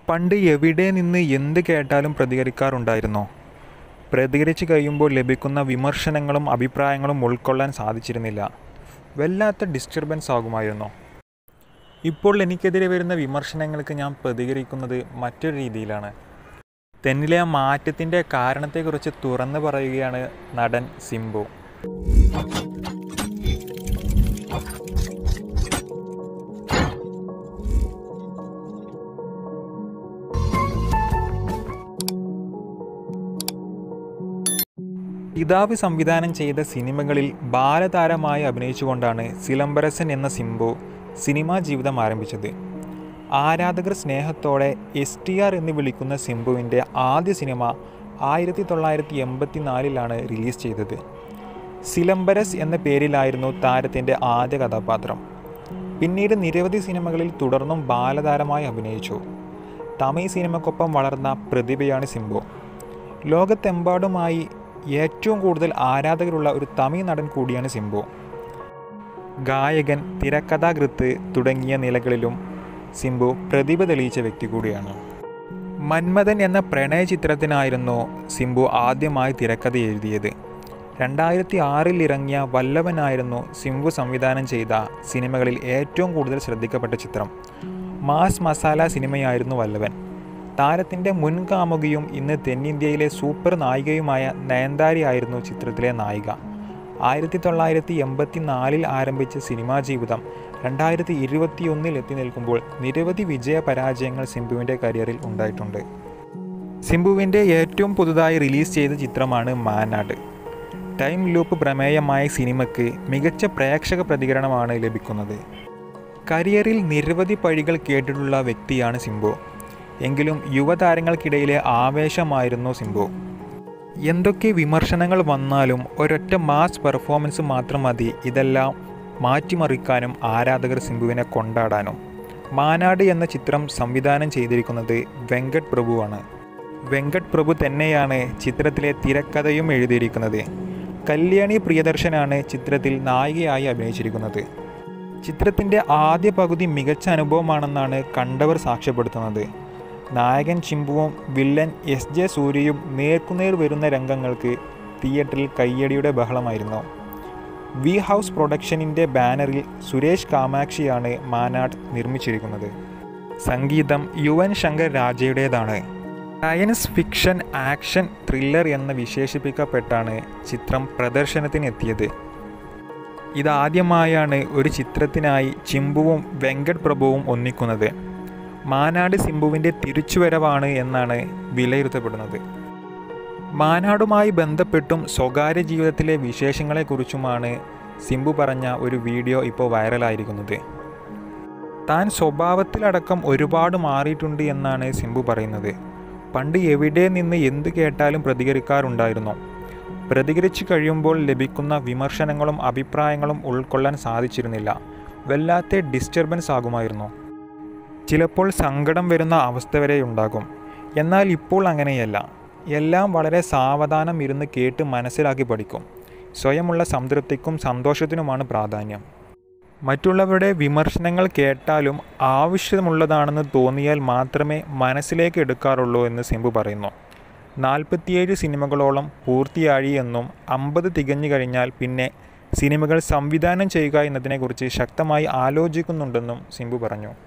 പണ്ട് എവിടെ നിന്ന് എന്ത് കേട്ടാലും പ്രതികരിക്കാറുണ്ടായിരുന്നോ പ്രതികരിച്ച് കഴിയുമ്പോൾ ലഭിക്കുന്ന വിമർശനങ്ങളും അഭിപ്രായങ്ങളും ഉൾക്കൊള്ളാൻ സാധിച്ചിരുന്നില്ല വല്ലാത്ത ഡിസ്റ്റർബൻസ് ആകുമായിരുന്നോ ഇപ്പോൾ എനിക്കെതിരെ വരുന്ന വിമർശനങ്ങൾക്ക് ഞാൻ പ്രതികരിക്കുന്നത് മറ്റൊരു രീതിയിലാണ് തെന്നിലെ ആ മാറ്റത്തിൻ്റെ കാരണത്തെക്കുറിച്ച് തുറന്നു പറയുകയാണ് നടൻ സിംബു പിതാവ് സംവിധാനം ചെയ്ത സിനിമകളിൽ ബാലതാരമായി അഭിനയിച്ചുകൊണ്ടാണ് സിലംബരസൻ എന്ന സിംബു സിനിമാ ജീവിതം ആരംഭിച്ചത് ആരാധകർ സ്നേഹത്തോടെ എസ് ടി ആർ എന്ന് വിളിക്കുന്ന സിംബുവിൻ്റെ ആദ്യ സിനിമ ആയിരത്തി തൊള്ളായിരത്തി എൺപത്തി നാലിലാണ് റിലീസ് ചെയ്തത് സിലംബരസ് എന്ന പേരിലായിരുന്നു താരത്തിൻ്റെ ആദ്യ കഥാപാത്രം പിന്നീട് നിരവധി സിനിമകളിൽ തുടർന്നും ബാലതാരമായി അഭിനയിച്ചു തമിഴ് സിനിമയ്ക്കൊപ്പം വളർന്ന പ്രതിഭയാണ് സിംബു ലോകത്തെമ്പാടുമായി ഏറ്റവും കൂടുതൽ ആരാധകരുള്ള ഒരു തമിഴ് നടൻ കൂടിയാണ് സിംബു ഗായകൻ തിരക്കഥാകൃത്ത് തുടങ്ങിയ നിലകളിലും സിംബു പ്രതിഭ തെളിയിച്ച വ്യക്തി കൂടിയാണ് മന്മഥൻ എന്ന പ്രണയ ചിത്രത്തിനായിരുന്നു സിംബു ആദ്യമായി തിരക്കഥ എഴുതിയത് രണ്ടായിരത്തി ആറിൽ ഇറങ്ങിയ വല്ലവനായിരുന്നു സിംബു സംവിധാനം ചെയ്ത സിനിമകളിൽ ഏറ്റവും കൂടുതൽ ശ്രദ്ധിക്കപ്പെട്ട ചിത്രം മാസ് മസാല സിനിമയായിരുന്നു വല്ലവൻ താരത്തിൻ്റെ മുൻകാമുകിയും ഇന്ന് തെന്നിന്ത്യയിലെ സൂപ്പർ നായികയുമായ നയൻതാരയായിരുന്നു ചിത്രത്തിലെ നായിക ആയിരത്തി തൊള്ളായിരത്തി എൺപത്തി നാലിൽ ആരംഭിച്ച സിനിമാ ജീവിതം രണ്ടായിരത്തി ഇരുപത്തിയൊന്നിൽ എത്തി നിൽക്കുമ്പോൾ നിരവധി വിജയ പരാജയങ്ങൾ സിംബുവിൻ്റെ കരിയറിൽ ഉണ്ടായിട്ടുണ്ട് സിംബുവിൻ്റെ ഏറ്റവും പുതുതായി റിലീസ് ചെയ്ത ചിത്രമാണ് മാനാട് ടൈം ലൂപ്പ് പ്രമേയമായ സിനിമയ്ക്ക് മികച്ച പ്രേക്ഷക പ്രതികരണമാണ് ലഭിക്കുന്നത് കരിയറിൽ നിരവധി പഴികൾ കേട്ടിട്ടുള്ള വ്യക്തിയാണ് സിംബു എങ്കിലും യുവതാരങ്ങൾക്കിടയിലെ ആവേശമായിരുന്നു സിംബു എന്തൊക്കെ വിമർശനങ്ങൾ വന്നാലും ഒരൊറ്റ മാസ് പെർഫോമൻസ് മാത്രം മതി ഇതെല്ലാം മാറ്റിമറിക്കാനും ആരാധകർ സിംബുവിനെ കൊണ്ടാടാനും മാനാട് എന്ന ചിത്രം സംവിധാനം ചെയ്തിരിക്കുന്നത് വെങ്കട് പ്രഭുവാണ് വെങ്കട് പ്രഭു തന്നെയാണ് ചിത്രത്തിലെ തിരക്കഥയും എഴുതിയിരിക്കുന്നത് കല്യാണി പ്രിയദർശനാണ് ചിത്രത്തിൽ നായികയായി അഭിനയിച്ചിരിക്കുന്നത് ചിത്രത്തിൻ്റെ ആദ്യ പകുതി മികച്ച അനുഭവമാണെന്നാണ് കണ്ടവർ സാക്ഷ്യപ്പെടുത്തുന്നത് നായകൻ ചിമ്പുവും വില്ലൻ എസ് ജെ സൂര്യയും നേർക്കുനേർ വരുന്ന രംഗങ്ങൾക്ക് തിയേറ്ററിൽ കയ്യടിയുടെ ബഹളമായിരുന്നു വി ഹൗസ് പ്രൊഡക്ഷനിൻ്റെ ബാനറിൽ സുരേഷ് കാമാക്ഷിയാണ് മാനാട് നിർമ്മിച്ചിരിക്കുന്നത് സംഗീതം യുവൻ ശങ്കർ രാജയുടേതാണ് സയൻസ് ഫിക്ഷൻ ആക്ഷൻ ത്രില്ലർ എന്ന് വിശേഷിപ്പിക്കപ്പെട്ടാണ് ചിത്രം പ്രദർശനത്തിനെത്തിയത് ഇതാദ്യമായാണ് ഒരു ചിത്രത്തിനായി ചിമ്പുവും വെങ്കട് പ്രഭുവും ഒന്നിക്കുന്നത് മാനാട് സിംബുവിൻ്റെ തിരിച്ചുവരവാണ് എന്നാണ് വിലയിരുത്തപ്പെടുന്നത് മാനാടുമായി ബന്ധപ്പെട്ടും സ്വകാര്യ ജീവിതത്തിലെ വിശേഷങ്ങളെക്കുറിച്ചുമാണ് സിംബു പറഞ്ഞ ഒരു വീഡിയോ ഇപ്പോൾ വൈറലായിരിക്കുന്നത് താൻ സ്വഭാവത്തിലടക്കം ഒരുപാട് മാറിയിട്ടുണ്ട് എന്നാണ് സിംബു പറയുന്നത് പണ്ട് എവിടെ നിന്ന് എന്ത് കേട്ടാലും പ്രതികരിക്കാറുണ്ടായിരുന്നു പ്രതികരിച്ചു കഴിയുമ്പോൾ ലഭിക്കുന്ന വിമർശനങ്ങളും അഭിപ്രായങ്ങളും ഉൾക്കൊള്ളാൻ സാധിച്ചിരുന്നില്ല വല്ലാത്ത ഡിസ്റ്റർബൻസ് ആകുമായിരുന്നു ചിലപ്പോൾ സങ്കടം വരുന്ന അവസ്ഥ വരെ ഉണ്ടാകും എന്നാൽ ഇപ്പോൾ അങ്ങനെയല്ല എല്ലാം വളരെ സാവധാനം ഇരുന്ന് കേട്ട് മനസ്സിലാക്കി പഠിക്കും സ്വയമുള്ള സംതൃപ്തിക്കും സന്തോഷത്തിനുമാണ് പ്രാധാന്യം മറ്റുള്ളവരുടെ വിമർശനങ്ങൾ കേട്ടാലും ആവശ്യമുള്ളതാണെന്ന് തോന്നിയാൽ മാത്രമേ മനസ്സിലേക്ക് എടുക്കാറുള്ളൂ എന്ന് സിംബു പറയുന്നു നാൽപ്പത്തിയേഴ് സിനിമകളോളം പൂർത്തിയായി എന്നും അമ്പത് തികഞ്ഞു കഴിഞ്ഞാൽ പിന്നെ സിനിമകൾ സംവിധാനം ചെയ്യുക എന്നതിനെക്കുറിച്ച് ശക്തമായി ആലോചിക്കുന്നുണ്ടെന്നും സിംബു പറഞ്ഞു